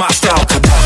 my style. Come on.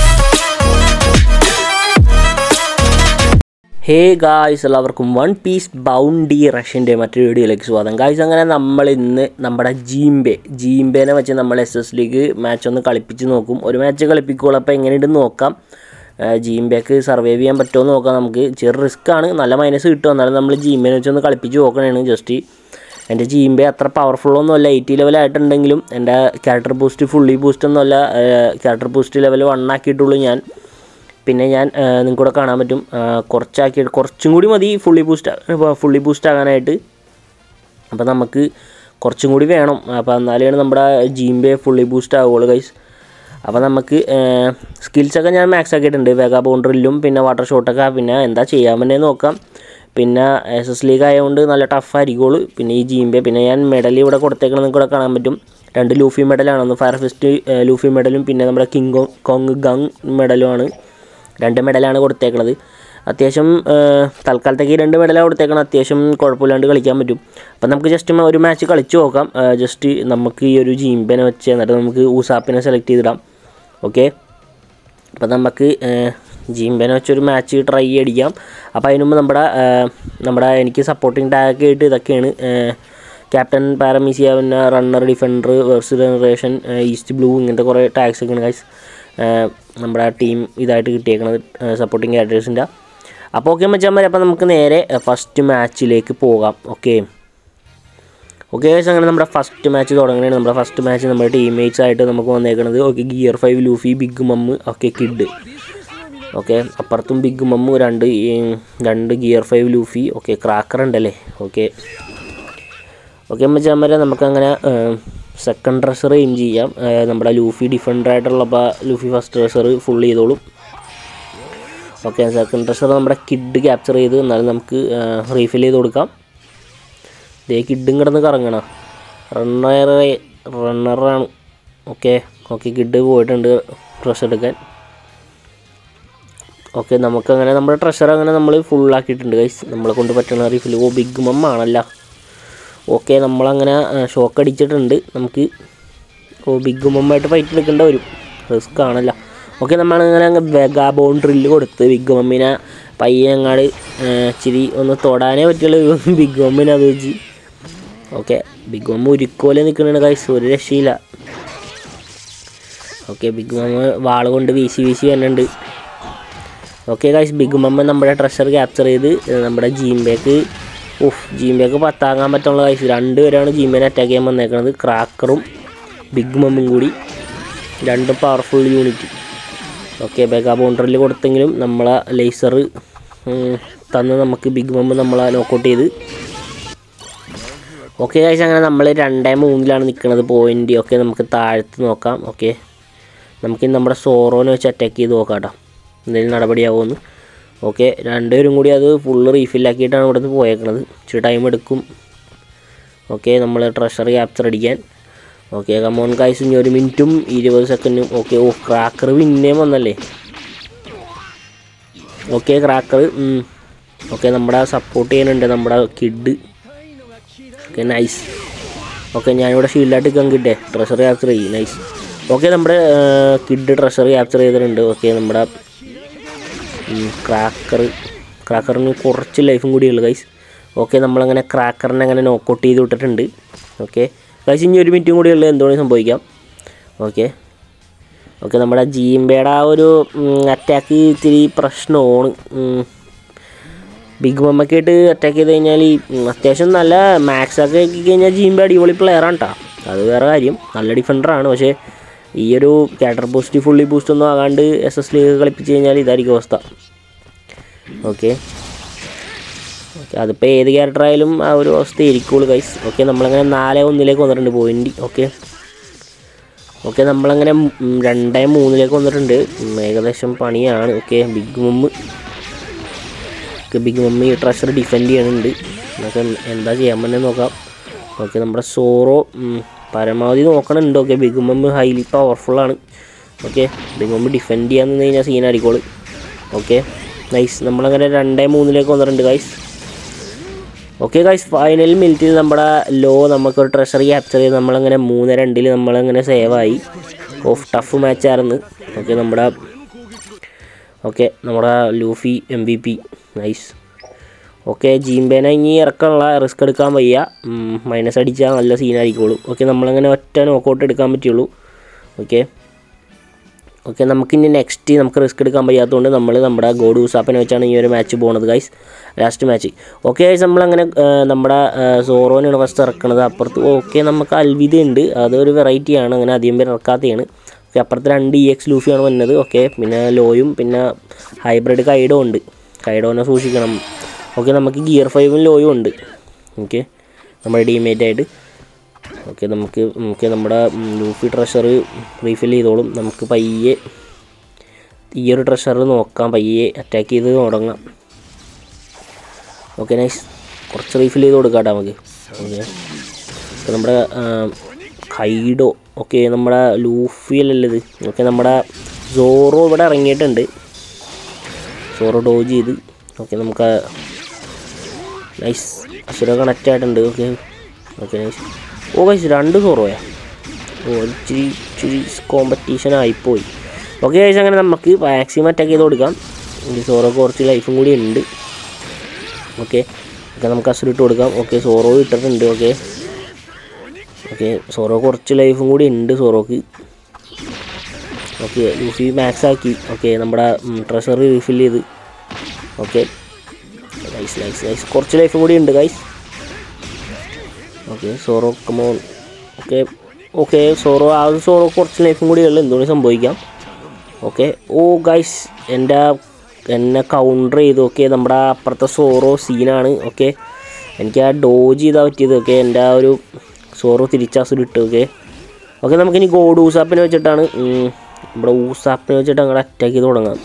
Hey guys എല്ലാവർക്കും one piece bounty റഷ്യൻ്റെ മറ്റൊരു വീഡിയോയിലേക്ക് സ്വാഗതം ഗായ്സ് അങ്ങനെ നമ്മൾ ഇന്ന് നമ്മുടെ ജീംബെ ജീംബേനെ വെച്ച് നമ്മൾ എസ് എസ് ലീഗ് മാച്ച് ഒന്ന് കളിപ്പിച്ച് നോക്കും ഒരു മാച്ച് കളിപ്പിക്കുള്ളൂ അപ്പോൾ എങ്ങനെയുണ്ടെന്ന് നോക്കാം ആ, ജീംബേക്ക് സർവൈവ് ചെയ്യാൻ പറ്റുമോ എന്ന് നോക്കാം നമുക്ക് ചെറിയ റിസ്ക് ആണ് നല്ല മൈനസ് കിട്ടും എന്നാലും നമ്മൾ ജീംബേനെ വെച്ച് ഒന്ന് കളിപ്പിച്ച് നോക്കണതാണ് ജസ്റ്റ് എൻ്റെ ജീംബെ അത്ര പവർഫുൾ ഒന്നുമല്ല എയ്റ്റി ലെവലായിട്ടുണ്ടെങ്കിലും എൻ്റെ ക്യാരക്ടർ ബൂസ്റ്റ് ഫുള്ളി ബൂസ്റ്റ് ഒന്നുമല്ല ക്യാരക്ടർ ബൂസ്റ്റ് ലെവൽ വൺ ആക്കിയിട്ടുള്ളൂ ഞാൻ പിന്നെ ഞാൻ നിങ്ങൾക്ക് കൂടെ കാണാൻ പറ്റും ആ, കുറച്ചാക്കി കുറച്ചും കൂടി മതി ഫുള്ളി ബൂസ്റ്റ് ഫുള്ളി ബൂസ്റ്റ് ആകാനായിട്ട് അപ്പോൾ നമുക്ക് കുറച്ചും കൂടി വേണം അപ്പോൾ എന്നാലാണ് നമ്മുടെ ജീംബെ ഫുള്ളി ബൂസ്റ്റ് ആവുള്ളൂ ഗൈസ് അപ്പോൾ നമുക്ക് സ്കിൽസൊക്കെ ഞാൻ മാക്സ് ആക്കിയിട്ടുണ്ട് വേഗ ബൗണ്ടറിലും പിന്നെ വാട്ടർ ഷോട്ടൊക്കെ പിന്നെ എന്താ ചെയ്യാൻ പറ്റുന്നത് നോക്കാം പിന്നെ എസ് എസ് ലീഗ് ആയതുകൊണ്ട് നല്ല ടഫ് ആയിരിക്കുള്ളൂ പിന്നെ ഈ ജീംബെ പിന്നെ ഞാൻ മെഡൽ ഇവിടെ കൊടുത്തേക്കണം നിങ്ങൾക്ക് ഇവിടെ കാണാൻ പറ്റും രണ്ട് ലൂഫി മെഡലാണ് ഒന്ന് ഫയർ ഫിസ്റ്റ് ലൂഫി മെഡലും പിന്നെ നമ്മുടെ കിങ് കോങ് ഗങ് മെഡലുമാണ് രണ്ട് മെഡലാണ് കൊടുത്തേക്കണത് അത്യാവശ്യം ആ, തൽക്കാലത്തേക്ക് ഈ രണ്ട് മെഡലാണ് കൊടുത്തേക്കണം അത്യാവശ്യം കുഴപ്പമില്ലാണ്ട് കളിക്കാൻ പറ്റും അപ്പം നമുക്ക് ജസ്റ്റ് ഒരു മാച്ച് കളിച്ച് നോക്കാം ജസ്റ്റ് നമുക്ക് ഈ ഒരു ജീംബനെ വെച്ച് എന്നിട്ട് നമുക്ക് ഊസാപ്പിനെ സെലക്ട് ചെയ്തിടാം ഓക്കെ അപ്പം നമുക്ക് ജീംബനെ വെച്ചൊരു മാച്ച് ട്രൈ അടിക്കാം അപ്പോൾ അതിന് മുമ്പ് നമ്മുടെ ആ, നമ്മുടെ എനിക്ക് സപ്പോർട്ടിങ് ടാഗ് ആയിട്ട് ഇതൊക്കെയാണ് ക്യാപ്റ്റൻ പാരമീസിയ പിന്നെ runner defender worst generation East Blue ഇങ്ങനത്തെ കുറേ ടാഗ്സ് ഒക്കെയാണ് ഗൈസ് നമ്മുടെ ടീം ഇതായിട്ട് കിട്ടിയേക്കണത് സപ്പോർട്ടിങ് ക്യാരക്ടേഴ്സിൻ്റെ അപ്പോൾ ഓക്കെ മച്ചാൻ അപ്പോൾ നമുക്ക് നേരെ ഫസ്റ്റ് മാച്ചിലേക്ക് പോകാം ഓക്കെ ഓക്കെ ഗൈസ് അങ്ങനെ നമ്മുടെ ഫസ്റ്റ് മാച്ച് തുടങ്ങുകയാണ് നമ്മുടെ ഫസ്റ്റ് മാച്ച് നമ്മുടെ ടീംമേറ്റ്സ് ആയിട്ട് നമുക്ക് വന്നേക്കുന്നത് okay gear five Luffy big mom okay kid okay അപ്പുറത്തും ബിഗ് മമ്മു രണ്ട് ഈ രണ്ട് gear five Luffy okay cracker ഉണ്ടല്ലേ ഓക്കെ ഓക്കെ മച്ചാമ്മരെ നമുക്കങ്ങനെ സെക്കൻഡ് ഡ്രസ്സർ എയിം ചെയ്യാം ആ, നമ്മുടെ ലൂഫി ഡിഫൻഡർ ആയിട്ടുള്ളപ്പോൾ ലൂഫി ഫസ്റ്റ് ഡ്രസ്സർ ഫുൾ ചെയ്തോളും ഓക്കെ സെക്കൻഡ് ഡ്രസ്സർ നമ്മുടെ കിഡ് ക്യാപ്ചർ ചെയ്ത് എന്നാലും നമുക്ക് റീഫിൽ ചെയ്ത് കൊടുക്കാം ദേ കിഡും കിടന്ന് കറങ്ങണം റണ്ണർ റണ്ണറാണ് ഓക്കെ ഓക്കെ കിഡ് പോയിട്ടുണ്ട് ഡ്രസ്സ് എടുക്കാൻ ഓക്കെ നമുക്കങ്ങനെ നമ്മുടെ ട്രഷർ അങ്ങനെ നമ്മൾ ഫുള്ളാക്കിയിട്ടുണ്ട് ഗൈസ് നമ്മളെ കൊണ്ട് പറ്റണ റീഫിൽ ഓ ബിഗ് മം ആണല്ല ഓക്കെ നമ്മളങ്ങനെ ഷോക്ക് അടിച്ചിട്ടുണ്ട് നമുക്ക് ഓ ബിഗ് മമ്മായിട്ട് ഫൈറ്റ് എടുക്കേണ്ട വരും റിസ്ക് ആണല്ലോ ഓക്കെ നമ്മളങ്ങനെ അങ്ങ് വെഗാ ബൗണ്ടറിൽ കൊടുത്ത് ബിഗ് മമ്മിനെ പയ്യെ അങ്ങാട് ഇച്ചിരി ഒന്ന് തൊടാനേ പറ്റുള്ളൂ ബിഗ് മമ്മിനെ അത് വെച്ച് ഓക്കെ ബിഗ് മമ്മ ഉരുക്കോലെ നിൽക്കണ കൈസ് ഒരു രക്ഷയില്ല ഓക്കെ ബിഗ് മമ്മ വാള് കൊണ്ട് വീശി വീശി വരുന്നുണ്ട് ഓക്കെ ഗൈസ് ബിഗ് മമ്മ നമ്മുടെ ട്രഷർ ക്യാപ്ചർ ചെയ്ത് ഏഹ് നമ്മുടെ ജീംബേക്ക് ഉഫ് ജീംബേക്ക് പത്താകാൻ പറ്റുള്ള ഗൈസ് രണ്ടുപേരാണ് ജീംബേനെ അറ്റാക്ക് ചെയ്യാൻ വന്നേക്കുന്നത് ക്രാക്കറും ബിഗ് മമ്മും കൂടി രണ്ടും പവർഫുൾ യൂണിറ്റ് ഓക്കെ ബെഗാ ബൗണ്ടറിൽ കൊടുത്തെങ്കിലും നമ്മളെ ലേസർ തന്ന് നമുക്ക് ബിഗ് മമ്മ് നമ്മളെ നോക്കൗട്ട് ചെയ്ത് ഓക്കെ ഗൈസ് അങ്ങനെ നമ്മൾ രണ്ടേ മൂന്നിലാണ് നിൽക്കുന്നത് പോയിൻ്റ് ഒക്കെ നമുക്ക് താഴത്ത് നോക്കാം ഓക്കെ നമുക്ക് നമ്മുടെ സോറോനെ വെച്ച് അറ്റാക്ക് ചെയ്ത് നോക്കാം കേട്ടോ എന്തെങ്കിലും നടപടിയാവുമെന്ന് ഓക്കെ രണ്ടുപേരും കൂടി അത് ഫുള്ള് റീഫില്ലാക്കിയിട്ടാണ് ഇവിടുന്ന് പോയേക്കണത് ഇച്ചിരി ടൈം എടുക്കും ഓക്കെ നമ്മൾ ട്രഷർ ക്യാപ്ചർ അടിക്കാൻ ഓക്കെ കമോൺ കായ്സ് ഇനി ഒരു മിനിറ്റും ഇരുപത് സെക്കൻഡും ഓക്കെ ഓ ക്രാക്കർ പിന്നെയും വന്നല്ലേ ഓക്കെ ക്രാക്കർ ഓക്കെ നമ്മുടെ സപ്പോർട്ട് ചെയ്യാനുണ്ട് നമ്മുടെ കിഡ് ഓക്കെ നൈസ് ഓക്കെ ഞാനിവിടെ ഷീൽഡായിട്ട് നിൽക്കാൻ കിട്ടേ ട്രഷർ ക്യാപ്ചർ ചെയ്യും നൈസ് ഓക്കെ നമ്മുടെ കിഡ് ട്രഷർ ക്യാപ്ചർ ചെയ്തിട്ടുണ്ട് ഓക്കെ നമ്മുടെ ക്രാക്കർ ക്രാക്കറിന് കുറച്ച് ലൈഫും കൂടിയുള്ളു ഗൈസ് ഓക്കെ നമ്മളങ്ങനെ ക്രാക്കറിനെ അങ്ങനെ നോക്കൗട്ട് ചെയ്ത് വിട്ടിട്ടുണ്ട് ഓക്കെ ഗൈസ് ഇനി ഒരു മിനിറ്റും കൂടി ഉള്ളു എന്തുകൊണ്ട് സംഭവിക്കാം ഓക്കെ ഓക്കെ നമ്മുടെ ജീംബയുടെ ആ ഒരു അറ്റാക്ക് ഇത്തിരി പ്രശ്നമാണ് ഉം. ബിഗ് മമ്മക്കായിട്ട് അറ്റാക്ക് ചെയ്ത് കഴിഞ്ഞാൽ ഈ ഉം, അത്യാവശ്യം നല്ല മാക്സ് ഒക്കെ ആക്കി കഴിഞ്ഞാൽ ജീംബ അടിപൊളി പ്ലെയറാണ് കേട്ടോ അത് വേറെ കാര്യം നല്ല ഡിഫൻഡറാണ് പക്ഷേ ഈ ഒരു ക്യാറ്റർ ബൂസ്റ്റ് ഫുള്ളി ബൂസ്റ്റ് ഒന്നും ആകാണ്ട് എസ് എസ് ലീഗ് കളിപ്പിച്ച് കഴിഞ്ഞാൽ ഇതായിരിക്കും അവസ്ഥ ഓക്കെ ഓക്കെ അതിപ്പോൾ ഏത് ക്യാരക്ടർ ആയാലും ആ ഒരു അവസ്ഥ ഇരിക്കുള്ളൂ ഗൈസ് ഓക്കെ നമ്മളങ്ങനെ നാല് ഒന്നിലേക്ക് വന്നിട്ടുണ്ട് പോയിന്റ് ഓക്കെ ഓക്കെ നമ്മളങ്ങനെ ഉം, രണ്ടേ മൂന്നിലേക്ക് വന്നിട്ടുണ്ട് ഉം, ഏകദേശം പണിയാണ് okay big mom okay big mom treasure defend ചെയ്യണുണ്ട് നമുക്ക് എന്താ ചെയ്യാൻ പറ്റുന്നത് നോക്കാം ഓക്കെ നമ്മുടെ സോറോ ഉം, പരമാവധി നോക്കണുണ്ട് ഓക്കെ ബിഗ് മമ്മ് ഹൈലി പവർഫുള്ളാണ് ഓക്കെ ബിഗ് മമ്മ് ഡിഫെൻഡ് ചെയ്യാൻ നിന്ന് കഴിഞ്ഞാൽ സീൻ അടിക്കോള് ഓക്കെ നൈസ് നമ്മളങ്ങനെ രണ്ടേ മൂന്നിലേക്ക് വന്നിട്ടുണ്ട് ഗൈസ് ഓക്കെ ഗൈസ് ഫൈനൽ മിനിറ്റിൽ നമ്മുടെ ലോ നമുക്കൊരു ട്രഷറി ക്യാപ്ചർ ചെയ്ത് നമ്മളങ്ങനെ മൂന്ന് രണ്ടിൽ നമ്മളങ്ങനെ സേവായി ഓഫ് ടഫ് മാച്ചായിരുന്നു ഓക്കെ നമ്മുടെ ഓക്കെ നമ്മുടെ Luffy M B P nice okay ജീംബേനെ ഇനി ഇറക്കാനുള്ള റിസ്ക് എടുക്കാൻ വയ്യ മൈനസ് അടിച്ചാൽ നല്ല സീനായിരിക്കുള്ളൂ ഓക്കെ നമ്മളങ്ങനെ ഒറ്റ നോക്കൗട്ട് എടുക്കാൻ പറ്റുള്ളൂ ഓക്കെ ഓക്കെ നമുക്കിനി നെക്സ്റ്റ് നമുക്ക് റിസ്ക് എടുക്കാൻ വയ്യാത്തതുകൊണ്ട് നമ്മൾ നമ്മുടെ ഗോഡ് ഊസാപ്പിനെ വെച്ചാണ് ഈ ഒരു മാച്ച് പോകുന്നത് guys last match okay guys നമ്മളങ്ങനെ ആ, നമ്മുടെ സോറോനാണ് ഫസ്റ്റ് ഇറക്കുന്നത് അപ്പുറത്ത് ഓക്കെ നമുക്ക് അൽവിത ഉണ്ട് അതൊരു വെറൈറ്റിയാണ് അങ്ങനെ അധികം പേര് ഇറക്കാത്തതാണ് ഓക്കെ അപ്പുറത്ത് രണ്ട് ഇ എക്സ് ലൂഫിയാണ് വന്നത് ഓക്കെ പിന്നെ ലോയും പിന്നെ ഹൈബ്രിഡ് കൈഡോ ഉണ്ട് കൈഡോനെ സൂക്ഷിക്കണം ഓക്കെ നമുക്ക് ഗിയർ ഫൈവും ലോയും ഉണ്ട് ഓക്കെ നമ്മുടെ ടീമേറ്റ് ആയിട്ട് ഓക്കെ നമുക്ക് നമുക്ക് നമ്മുടെ ഉം, ലൂഫി ട്രഷർ റീഫിൽ ചെയ്തോളും നമുക്ക് പയ്യെ ഈ ഒരു ട്രഷർ നോക്കാം പയ്യെ അറ്റാക്ക് ചെയ്ത് തുടങ്ങാം ഓക്കെ നൈസ് കുറച്ച് റീഫിൽ ചെയ്ത് കൊടുക്കാം കേട്ടോ നമുക്ക് ഓക്കെ അപ്പോൾ നമ്മുടെ ആ, കൈഡോ ഓക്കെ നമ്മുടെ ലൂഫിയല്ലല്ലോ ഇത് ഓക്കെ നമ്മുടെ സോറോ ഇവിടെ ഇറങ്ങിയിട്ടുണ്ട് സോറോ ഡോജ് ചെയ്ത് ഓക്കെ നമുക്ക് നൈസ് അസുര കണക്റ്റ് ആയിട്ടുണ്ട് ഓക്കെ ഓക്കെ നൈസ് ഓ ഗൈസ് രണ്ട് സോറോയാ ഓ ഇച്ചിരി ഇച്ചിരി കോമ്പറ്റീഷൻ ആയിപ്പോയി ഓക്കെ ഗൈസ് അങ്ങനെ നമുക്ക് മാക്സിമം അറ്റാക്ക് ചെയ്ത് കൊടുക്കാം ഈ സോറോക്ക് കുറച്ച് ലൈഫും കൂടി ഉണ്ട് ഓക്കെ ഓക്കെ നമുക്ക് അസുര ഇട്ട് കൊടുക്കാം ഓക്കെ സോറോ ഇട്ടിട്ടുണ്ട് ഓക്കെ ഓക്കെ സോറോ കുറച്ച് ലൈഫും കൂടി ഉണ്ട് സോറോക്ക് ഓക്കെ ലൂഫി മാക്സ് ആക്കി ഓക്കെ നമ്മുടെ ട്രഷർ റീഫിൽ ചെയ്ത് ഓക്കെ നൈസ് നൈസ് നൈസ് കുറച്ച് ലൈഫും കൂടി ഉണ്ട് guys okay Zoro come on okay okay Zoro ആ ഒരു സോറോ കുറച്ച് ലൈഫും കൂടി ഉള്ളു എന്തുകൊണ്ട് സംഭവിക്കാം ഓക്കെ ഓ ഗൈസ് എൻ്റെ എന്നെ കൗണ്ടർ ചെയ്തു ഓക്കെ നമ്മുടെ അപ്പുറത്തെ സോറോ സീനാണ് ഓക്കെ എനിക്ക് ആ ഡോജ് ചെയ്താൽ പറ്റിയത് ഓക്കെ എൻ്റെ ആ ഒരു സോറോ തിരിച്ചാസുര ഇട്ട് ഓക്കെ ഓക്കെ നമുക്കിനി ഗോഡ് ഊസാപ്പിനെ വെച്ചിട്ടാണ് ഉം, നമ്മുടെ ഊസാപ്പിനെ വെച്ചിട്ട് അങ്ങോട്ട് അറ്റാക്ക് ചെയ്ത് തുടങ്ങാം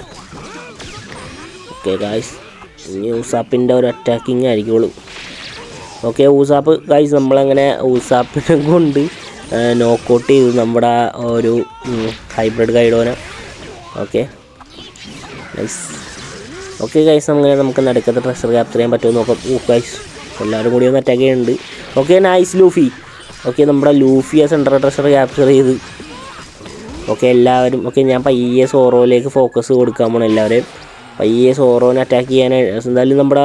ഓക്കെ ഗായ്സ് ഇനി ഊസാപ്പിൻ്റെ ഒരു അറ്റാക്കിങ് ആയിരിക്കുള്ളൂ ഓക്കെ ഊസാപ്പ് ഗൈസ് നമ്മളങ്ങനെ ഊസാപ്പിനെ കൊണ്ട് നോക്കൗട്ട് ചെയ്തു നമ്മുടെ ആ ഒരു ഹൈബ്രിഡ് ഗൈഡോനെ ഓക്കെ നൈസ് ഓക്കെ ഗൈസ് അങ്ങനെ നമുക്ക് നടുക്കത്തെ ട്രഷർ ക്യാപ്ചർ ചെയ്യാൻ പറ്റുമോ നോക്കാം ഓ ഗൈസ് എല്ലാവരും കൂടി ഒന്ന് അറ്റാക്ക് ചെയ്യുന്നുണ്ട് ഓക്കെ നൈസ് ലൂഫി ഓക്കെ നമ്മുടെ ലൂഫിയ സെൻട്രൽ ട്രഷർ ക്യാപ്ചർ ചെയ്ത് ഓക്കെ എല്ലാവരും ഓക്കെ ഞാൻ പയ്യെ സോറോയിലേക്ക് ഫോക്കസ് കൊടുക്കാൻ പോകണം എല്ലാവരെയും പയ്യെ സോറോനെ അറ്റാക്ക് ചെയ്യാൻ എന്തായാലും നമ്മുടെ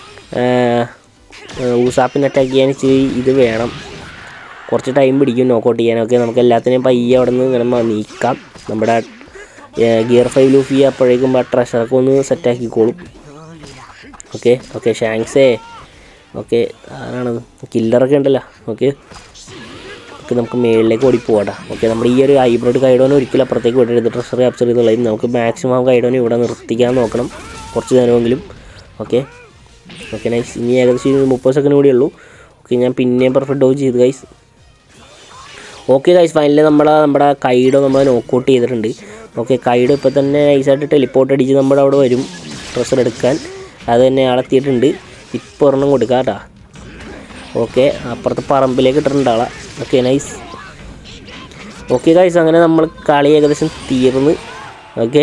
ഊസാപ്പിനെ അറ്റാക്ക് ചെയ്യാൻ ഇച്ചിരി ഇത് വേണം കുറച്ച് ടൈം പിടിക്കും നോക്കൗട്ട് ചെയ്യാനൊക്കെ നമുക്ക് എല്ലാത്തിനെയും പയ്യെ അവിടെ നിന്ന് ഇങ്ങനെ മ- നീക്കാം നമ്മുടെ ഗിയർ ഫൈവ് ലൂഫി അപ്പോഴേക്കും ആ ട്രഷറൊക്കെ ഒന്ന് സെറ്റാക്കിക്കോളും ഓക്കെ ഓക്കെ ഷാങ്സേ ഓക്കെ ആരാണത് കില്ലറൊക്കെ ഉണ്ടല്ലോ ഓക്കെ ഓക്കെ നമുക്ക് മേളിലേക്ക് ഓടി പോവാടാ ഓക്കെ നമ്മുടെ ഈ ഒരു ഹൈബ്രിഡ് കൈഡോനെ ഒരിക്കലും അപ്പുറത്തേക്ക് വിടരുത് ട്രഷർ ക്യാപ്ചർ ചെയ്തുള്ളതും നമുക്ക് മാക്സിമം കൈഡോനെ ഇവിടെ നിർത്തിക്കാൻ നോക്കണം കുറച്ച് നേരമെങ്കിലും ഓക്കെ ഓക്കെ നൈസ് ഇനി ഏകദേശം ഒരു മുപ്പത് സെക്കൻഡ് കൂടിയേ ഉള്ളൂ ഓക്കെ ഞാൻ പിന്നെയും പെർഫെക്റ്റ് ഡോസ് ചെയ്തു ഗൈസ് ഓക്കെ ഗൈസ് ഫൈനലി നമ്മളെ നമ്മുടെ കൈഡോ നമ്മൾ നോക്കൗട്ട് ചെയ്തിട്ടുണ്ട് ഓക്കെ കൈഡോ ഇപ്പോൾ തന്നെ നൈസായിട്ട് ടെലിപ്പോർട്ട് അടിച്ച് നമ്മുടെ അവിടെ വരും ട്രഷർ എടുക്കാൻ അത് തന്നെ ആളെത്തിയിട്ടുണ്ട് ഇപ്പോൾ ഒരെണ്ണം കൊടുക്കാം കേട്ടോ ഓക്കെ അപ്പുറത്ത് പറമ്പിലേക്ക് ഇട്ടിട്ടുണ്ട് ആളെ ഓക്കെ നൈസ് ഓക്കെ ഗൈസ് അങ്ങനെ നമ്മൾ കളി ഏകദേശം തീർന്ന് ഓക്കെ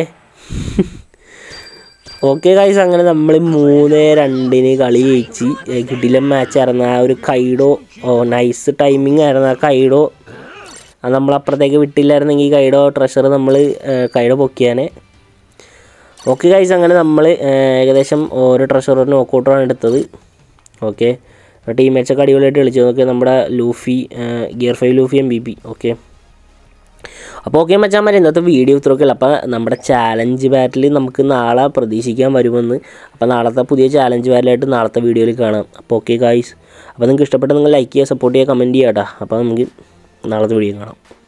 ഓക്കെ ഗൈസ് അങ്ങനെ നമ്മൾ മൂന്ന് രണ്ടിന് കളി ജയിച്ച് കിടില മാച്ച് ആയിരുന്നു ആ ഒരു കൈഡോ ഓ നൈസ് ടൈമിംഗ് ആയിരുന്നു ആ കൈഡോ അത് നമ്മൾ അപ്പുറത്തേക്ക് വിട്ടില്ലായിരുന്നെങ്കിൽ ഈ കൈഡോ ട്രഷർ നമ്മൾ കൈഡോ പൊക്കിയാനെ ഓക്കെ ഗൈസ് അങ്ങനെ നമ്മൾ ഏകദേശം ഓരോ ട്രഷറും നോക്കൗട്ടാണ് എടുത്തത് ഓക്കെ ടീമേറ്റ്സൊക്കെ അടിപൊളിയായിട്ട് കളിച്ചു നോക്കി നമ്മുടെ Luffy gear five Luffy M B P okay അപ്പോൾ ഓക്കെ മച്ചാൻ മതി ഇന്നത്തെ വീഡിയോ ഇത്രയൊക്കെ ഉള്ളൂ അപ്പോൾ നമ്മുടെ ചാലഞ്ച് ബാറ്റിൽ നമുക്ക് നാളെ പ്രതീക്ഷിക്കാൻ വരുമെന്ന് അപ്പോൾ നാളത്തെ പുതിയ ചാലഞ്ച് ബാറ്റിലായിട്ട് നാളത്തെ വീഡിയോയിൽ കാണാം അപ്പോൾ ഓക്കെ ഗായ്സ് അപ്പോൾ നിങ്ങൾക്ക് ഇഷ്ടപ്പെട്ട നിങ്ങൾ ലൈക്ക് ചെയ്യുക സപ്പോർട്ട് ചെയ്യുക കമൻറ്റ് ചെയ്യുക കേട്ടോ അപ്പോൾ നമുക്ക് നാളത്തെ വീഡിയോ കാണാം